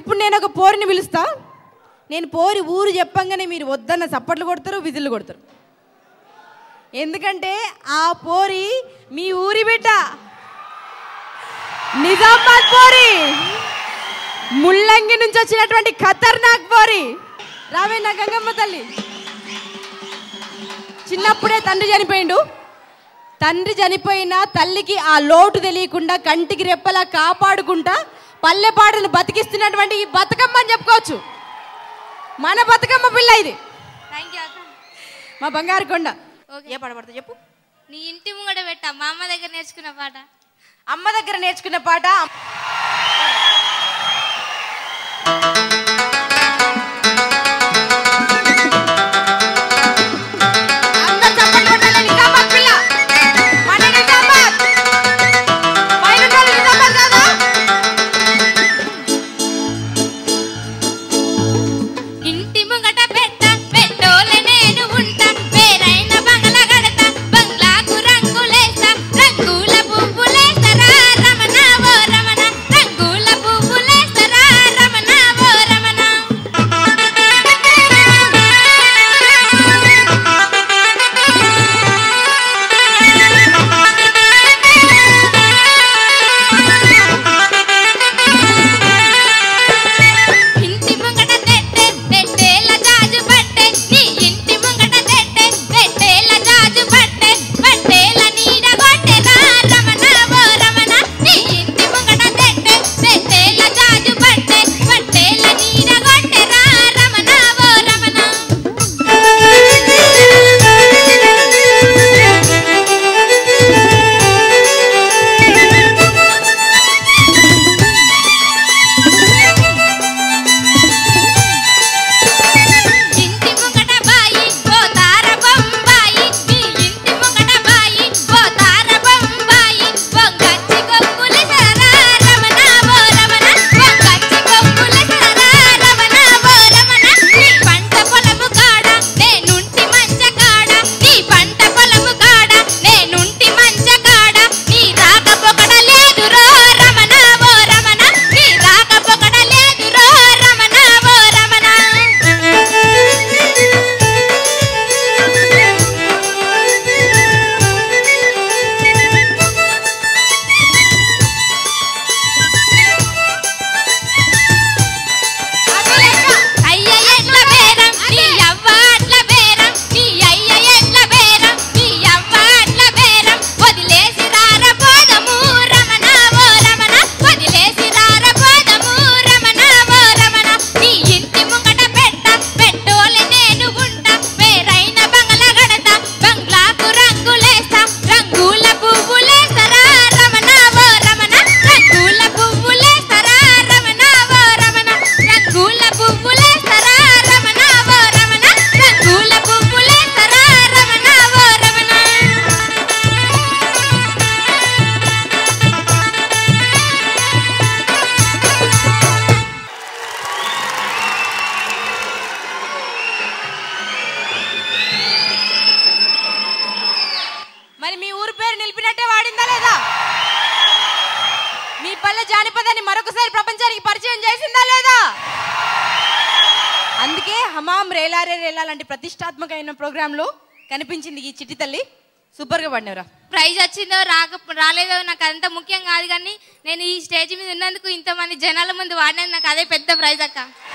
ఇప్పుడు నేను ఒక పోరిని పిలుస్తా నేను పోరి ఊరు చెప్పంగానే మీరు వద్దన్న చప్పట్లు కొడతారు విజిల్లు కొడతారు ఎందుకంటే ఆ పోరి మీ ఊరి బిడ్డ నిజామాబాద్ పోరి ముల్లంగి నుంచి వచ్చినటువంటి ఖతర్నాక్ పోరి రావే నా గంగమ్మ తల్లి చిన్నప్పుడే తండ్రి చనిపోయిండు తండ్రి చనిపోయిన తల్లికి ఆ లోటు తెలియకుండా కంటికి రెప్పలా కాపాడుకుంటా పల్లెపాటను బతికిస్తున్నటువంటి ఈ బతుకమ్మ అని చెప్పుకోవచ్చు మన బతుకమ్మ పిల్ల ఇది థ్యాంక్ యూ అక్క మా బంగారు కొండ ఓకే. ఏ పాట పడతా చెప్పు నీ ఇంటి ముంగడ పెట్టా మా అమ్మ దగ్గర నేర్చుకున్న పాట అమ్మ దగ్గర నేర్చుకున్న పాట అందరూ చప్పట్లు కొట్టాలి, నిజామాబాద్ పిల్ల. మన నిజామాబాద్. పైన ఉన్నోళ్ళు నిజామాబాద్ కాదా? ఇంటి ముంగట పెట్ట పెట్టోలే నేను ఉంటా పేరైన బంగ్లా గడత బంగ్లాకు రంగులేస్తా రంగుల పువ్వులేస్తరా రమణ ఓ రమణ రంగుల పువ్వులేస్తరా రమణ ఓ రమణ ఇంటి ముంగట తెట్టే తెట్టేల జాజు పట్టే నీ ఇంటి ముంగట తెట్టే తెట్టేల జాజు పట్టే పట్టేల నీడ కొట్టెరా రమణ ఓ రమణ నీ ఇంటి ముంగట తెట్టే తెట్టేల జాజు పట్టే పట్టేల నీడ కొట్టెరా రమణ ఓ రమణ ఇంటి ముంగట బాయి ఓ తార బొంబాయి నీ ఇంటి ముంగట బాయి ఓ తార బొంబాయి వంగచ్చి గొప్పుల సరా రమణ ఓ రమణ వంగచ్చి గొప్పుల సరా రమణ ఓ రమణ నీ పంట పొలము కాడ నేనుంటి మంచ కాడ నీ పంట పొలము కాడ నేనుంటి మంచ కాడ నీ రాక పొగడ లేదురో రమణ ఓ రమణ నీ రాక పొగడ లేదురో రమణ ఓ రమణ అయ్య ఎట్ల బేరం నీ అవ్వ అట్ల బేరం నీ అయ్య ఎట్ల బేరం నీ అవ్వ అట్ల బేరం వదిలేసి రార పోదము రమణ ఓ రమణ వదిలేసి రార పోదము రమణ ఓ రమణ నీ ఇంటి ముంగట పెట్ట పెట్టోలే నేను ఉంటా పేరైన బంగ్ల గడత బంగ్లాకు రంగులేస్తా రంగుల పువ్వులేస్తరా రమణ ఓ రమణ రంగుల పువ్వులేస్తరా రమణ ఓ రమణ రంగుల పువ్వులేస్తరా రమణ ఓ రమణ రంగుల పువ్వులేస్తరా రమణ ఓ రమణ మరి మీ ఊరు పేరు నిలిపినట్టే వాడిందా లేదా మీ పల్లె జానపదాన్ని మరొకసారి ప్రపంచానికి పరిచయం చేసిందా లేదా అందుకే హమాం రేలారే రేలా లాంటి ప్రతిష్టాత్మకమైన ప్రోగ్రాంలో కనిపించింది ఈ చిట్టి తల్లి సూపర్గా పడినవరా ప్రైజ్ వచ్చిందో రాక రాలేదో నాకు అంత ముఖ్యం కాదు కానీ నేను ఈ స్టేజ్ మీద ఉన్నందుకు ఇంతమంది జనాల ముందు వాడినందుకు నాకు అదే పెద్ద ప్రైజ్ అక్క